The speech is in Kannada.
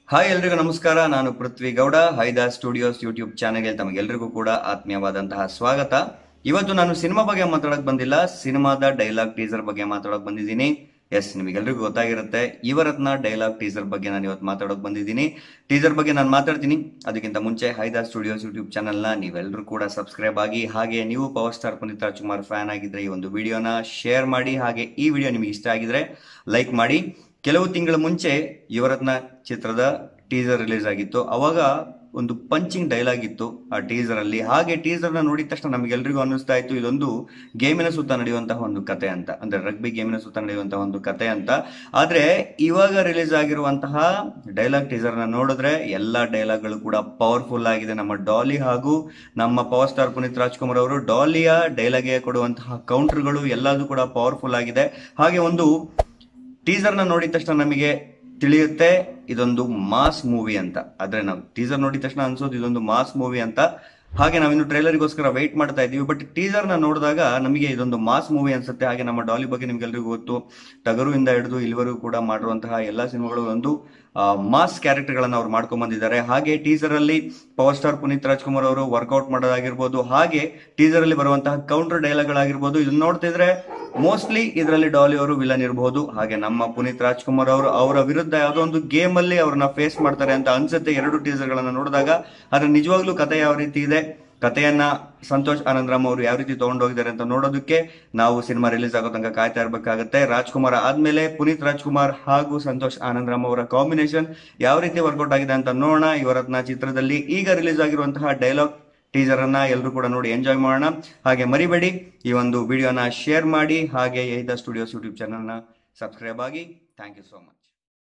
ಹಾಯ್ ಎಲ್ರಿಗೂ ನಮಸ್ಕಾರ ನಾನು ಪೃಥ್ವಿ ಗೌಡ ಹೈದಾ ಸ್ಟುಡಿಯೋಸ್ ಯೂಟ್ಯೂಬ್ ಚಾನೆಲ್ಗೆ ತಮಗೆಲ್ಲರಿಗೂ ಕೂಡ ಆತ್ಮೀಯವಾದಂತಹ ಸ್ವಾಗತ ಇವತ್ತು ನಾನು ಸಿನಿಮಾ ಬಗ್ಗೆ ಮಾತಾಡಕ್ ಬಂದಿಲ್ಲ ಸಿನಿಮಾದ ಡೈಲಾಗ್ ಟೀಸರ್ ಬಗ್ಗೆ ಮಾತಾಡಕ್ ಬಂದಿದ್ದೀನಿ ಎಸ್ ನಿಮಗೆಲ್ರಿಗೂ ಗೊತ್ತಾಗಿರುತ್ತೆ ಯುವರತ್ನ ಡೈಲಾಗ್ ಟೀಸರ್ ಬಗ್ಗೆ ನಾನು ಇವತ್ತು ಮಾತಾಡೋಕ್ ಬಂದಿದ್ದೀನಿ ಟೀಸರ್ ಬಗ್ಗೆ ನಾನು ಮಾತಾಡ್ತೀನಿ ಅದಕ್ಕಿಂತ ಮುಂಚೆ ಹೈದಾ ಸ್ಟುಡಿಯೋಸ್ ಯೂಟ್ಯೂಬ್ ಚಾನಲ್ನ ನೀವೆಲ್ಲರೂ ಕೂಡ ಸಬ್ಸ್ಕ್ರೈಬ್ ಆಗಿ ಹಾಗೆ ನೀವು power star Puneeth Rajkumar fan ಆಗಿದ್ರೆ ಈ ಒಂದು ವಿಡಿಯೋನ ಶೇರ್ ಮಾಡಿ ಹಾಗೆ ಈ ವಿಡಿಯೋ ನಿಮಗೆ ಇಷ್ಟ ಆಗಿದ್ರೆ ಲೈಕ್ ಮಾಡಿ ಕೆಲವು ತಿಂಗಳ ಮುಂಚೆ ಯುವರತ್ನ ಚಿತ್ರದ ಟೀಸರ್ ರಿಲೀಸ್ ಆಗಿತ್ತು ಅವಾಗ ಒಂದು ಪಂಚಿಂಗ್ ಡೈಲಾಗ್ ಇತ್ತು ಆ ಟೀಸರ್ ಅಲ್ಲಿ ಹಾಗೆ ಟೀಸರ್ ನ ನೋಡಿದ ತಕ್ಷಣ ನಮಗೆಲ್ರಿಗೂ ಅನ್ನಿಸ್ತಾ ಇತ್ತು ಇದೊಂದು ಗೇಮಿನ ಸುತ್ತ ನಡೆಯುವಂತಹ ಒಂದು ಕತೆ ಅಂತ ಅಂದ್ರೆ ರಗ್ಬಿ ಗೇಮಿನ ಸುತ್ತ ನಡೆಯುವಂತಹ ಒಂದು ಕತೆ ಅಂತ ಆದ್ರೆ ಇವಾಗ ರಿಲೀಸ್ ಆಗಿರುವಂತಹ ಡೈಲಾಗ್ ಟೀಸರ್ ನ ನೋಡಿದ್ರೆ ಎಲ್ಲಾ ಡೈಲಾಗ್ಗಳು ಕೂಡ ಪವರ್ಫುಲ್ ಆಗಿದೆ ನಮ್ಮ ಡಾಲಿ ಹಾಗೂ ನಮ್ಮ ಪವರ್ ಸ್ಟಾರ್ ಪುನೀತ್ ರಾಜ್ಕುಮಾರ್ ಅವರು ಡಾಲಿಯ ಡೈಲಾಗ್ಗೆ ಕೊಡುವಂತಹ ಕೌಂಟರ್ಗಳು ಎಲ್ಲದೂ ಕೂಡ ಪವರ್ಫುಲ್ ಆಗಿದೆ ಹಾಗೆ ಒಂದು ಟೀಸರ್ ನ ನೋಡಿದ ತಕ್ಷಣ ನಮಗೆ ತಿಳಿಯುತ್ತೆ ಇದೊಂದು ಮಾಸ್ ಮೂವಿ ಅಂತ ಆದ್ರೆ ನಾವು ಟೀಸರ್ ನೋಡಿದ ತಕ್ಷಣ ಅನ್ಸೋದು ಇದೊಂದು ಮಾಸ್ ಮೂವಿ ಅಂತ ಹಾಗೆ ನಾವಿನ್ನು ಟ್ರೈಲರ್ಗೋಸ್ಕರ ವೆಯ್ಟ್ ಮಾಡ್ತಾ ಇದೀವಿ ಬಟ್ ಟೀಸರ್ ನ ನೋಡಿದಾಗ ನಮಗೆ ಇದೊಂದು ಮಾಸ್ ಮೂವಿ ಅನ್ಸುತ್ತೆ ಹಾಗೆ ನಮ್ಮ ಡಾಲಿ ಬಗ್ಗೆ ನಿಮ್ಗೆಲ್ರಿಗೂ ಗೊತ್ತು ಟಗರು ಇಂದ ಹಿಡಿದು ಇಲ್ಲಿವರೆಗೂ ಕೂಡ ಮಾಡಿರುವಂತಹ ಎಲ್ಲಾ ಸಿನಿಮಾಗಳು ಒಂದು ಮಾಸ್ ಕ್ಯಾರೆಕ್ಟರ್ ಗಳನ್ನ ಅವ್ರು ಮಾಡ್ಕೊಂಡ್ ಬಂದಿದ್ದಾರೆ ಹಾಗೆ ಟೀಸರ್ ಅಲ್ಲಿ ಪವರ್ ಸ್ಟಾರ್ ಪುನೀತ್ ರಾಜ್ಕುಮಾರ್ ಅವರು ವರ್ಕೌಟ್ ಮಾಡೋದಾಗಿರ್ಬೋದು ಹಾಗೆ ಟೀಸರ್ ಅಲ್ಲಿ ಬರುವಂತಹ ಕೌಂಟರ್ ಡೈಲಾಗ್ ಗಳಾಗಿರ್ಬೋದು ಇದನ್ನ ನೋಡ್ತಿದ್ರೆ ಮೋಸ್ಟ್ಲಿ ಇದರಲ್ಲಿ ಡಾಲಿ ಅವರು ವಿಲನ್ ಇರಬಹುದು ಹಾಗೆ ನಮ್ಮ ಪುನೀತ್ ರಾಜ್ಕುಮಾರ್ ಅವರು ಅವರ ವಿರುದ್ಧ ಯಾವುದೋ ಒಂದು ಗೇಮ್ ಅಲ್ಲಿ ಅವ್ರನ್ನ ಫೇಸ್ ಮಾಡ್ತಾರೆ ಅಂತ ಅನ್ಸುತ್ತೆ ಎರಡು ಟೀಸರ್ ಗಳನ್ನ ನೋಡಿದಾಗ ಆದ್ರೆ ನಿಜವಾಗ್ಲೂ ಕತೆ ಯಾವ ರೀತಿ ಇದೆ ಕಥೆಯನ್ನ ಸಂತೋಷ್ ಆನಂದರಾಮ್ ಅವರು ಯಾವ ರೀತಿ ತಗೊಂಡೋಗಿದ್ದಾರೆ ಅಂತ ನೋಡೋದಕ್ಕೆ ನಾವು ಸಿನಿಮಾ ರಿಲೀಸ್ ಆಗೋ ತನಕ ಕಾಯ್ತಾ ಇರ್ಬೇಕಾಗತ್ತೆ ರಾಜ್ಕುಮಾರ್ ಆದ್ಮೇಲೆ ಪುನೀತ್ ರಾಜ್ಕುಮಾರ್ ಹಾಗೂ ಸಂತೋಷ್ ಆನಂದರಾಮ್ ಅವರ ಕಾಂಬಿನೇಷನ್ ಯಾವ ರೀತಿ ವರ್ಕೌಟ್ ಆಗಿದೆ ಅಂತ ನೋಡೋಣ ಇವರತ್ನ ಚಿತ್ರದಲ್ಲಿ ಈಗ ರಿಲೀಸ್ ಆಗಿರುವಂತಹ ಡೈಲಾಗ್ ಟೀಸರ್ ಅನ್ನ ಎಲ್ಲರೂ ಕೂಡ ನೋಡಿ ಎಂಜಾಯ್ ಮಾಡೋಣ ಹಾಗೆ ಮರಿಬೇಡಿ ಈ ಒಂದು ವಿಡಿಯೋನ ಶೇರ್ ಮಾಡಿ ಹಾಗೆ ಯಹಿದ ಸ್ಟುಡಿಯೋಸ್ ಯೂಟ್ಯೂಬ್ ಚಾನಲ್ನ ಸಬ್ಸ್ಕ್ರೈಬ್ ಆಗಿ ಥ್ಯಾಂಕ್ ಯು ಸೋ ಮಚ್